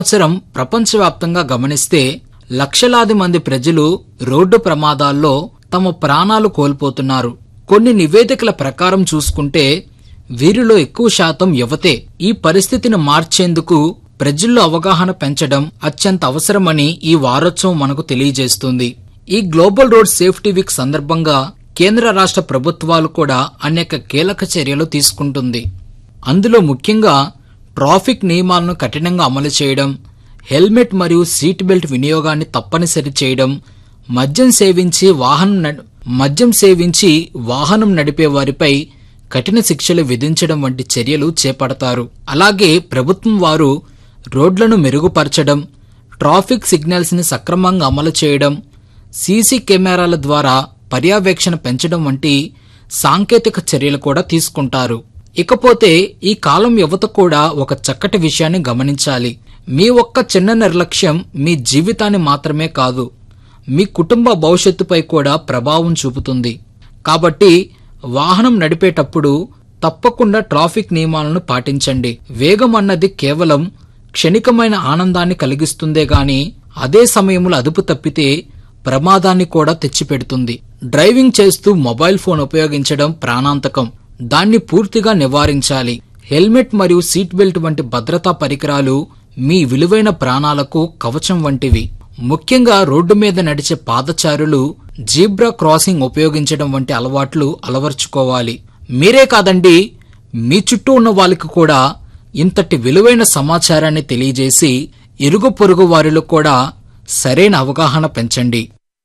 సంవత్సరం ప్రపంచవ్యాప్తంగా గమనిస్తే లక్షలాది మంది ప్రజలు రోడ్డు ప్రమాదాల్లో తమ ప్రాణాలు కోల్పోతున్నారు కొన్ని నివేదికల ప్రకారం చూసుకుంటే వీరిలో ఎక్కువ శాతం యువతే ఈ పరిస్థితిని మార్చేందుకు ప్రజల్లో అవగాహన పెంచడం అత్యంత అవసరమని ఈ వారోత్సవం మనకు తెలియజేస్తుంది ఈ గ్లోబల్ రోడ్ సేఫ్టీ వీక్ సందర్భంగా కేంద్ర రాష్ట్ర ప్రభుత్వాలు కూడా అనేక కీలక చర్యలు తీసుకుంటుంది అందులో ముఖ్యంగా ట్రాఫిక్ నియమాలను కఠినంగా అమలు చేయడం హెల్మెట్ మరియు సీట్ బెల్ట్ వినియోగాన్ని తప్పనిసరి చేయడం మద్యం సేవించి వాహనం నడ- మద్యం సేవించి వాహనం నడిపే వారిపై కఠిన శిక్షలు విధించడం వంటి చర్యలు చేపడతారు అలాగే ప్రభుత్వం వారు రోడ్లను మెరుగుపరచడం ట్రాఫిక్ సిగ్నల్స్ ని సక్రమంగా అమలు చేయడం సీసీ కెమెరాల ద్వారా పర్యవేక్షణ పెంచడం వంటి సాంకేతిక చర్యలు కూడా తీసుకుంటారు ఇకపోతే ఈ కాలం యువత కూడా ఒక చక్కటి విషయాన్ని గమనించాలి మీ ఒక్క చిన్న నిర్లక్ష్యం మీ జీవితాన్ని మాత్రమే కాదు మీ కుటుంబ భవిష్యత్తుపై కూడా ప్రభావం చూపుతుంది కాబట్టి వాహనం నడిపేటప్పుడు తప్పకుండా ట్రాఫిక్ నియమాలను పాటించండి వేగం అన్నది కేవలం క్షణికమైన ఆనందాన్ని కలిగిస్తుందే గాని అదే సమయంలో అదుపు తప్పితే ప్రమాదాన్ని కూడా తెచ్చిపెడుతుంది డ్రైవింగ్ చేస్తూ మొబైల్ ఫోన్ ఉపయోగించడం ప్రాణాంతకం దాన్ని పూర్తిగా నివారించాలి హెల్మెట్ మరియు సీట్ బెల్ట్ వంటి భద్రతా పరికరాలు మీ విలువైన ప్రాణాలకు కవచం వంటివి ముఖ్యంగా రోడ్డు మీద నడిచే పాదచారులు జీబ్రా క్రాసింగ్ ఉపయోగించడం వంటి అలవాట్లు అలవర్చుకోవాలి మీరే కాదండి మీ చుట్టూ ఉన్న వాళ్ళకి కూడా ఇంతటి విలువైన సమాచారాన్ని తెలియజేసి ఇరుగు పొరుగు వారిలో కూడా సరైన అవగాహన పెంచండి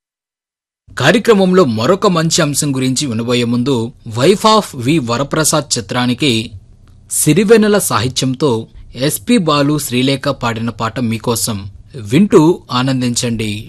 కార్యక్రమంలో మరొక మంచి అంశం గురించి వినబోయే ముందు వైఫ్ ఆఫ్ వి వరప్రసాద్ చిత్రానికి సిరివెన్నెల సాహిత్యంతో ఎస్పి బాలు శ్రీలేఖ పాడిన పాట మీకోసం వింటూ ఆనందించండి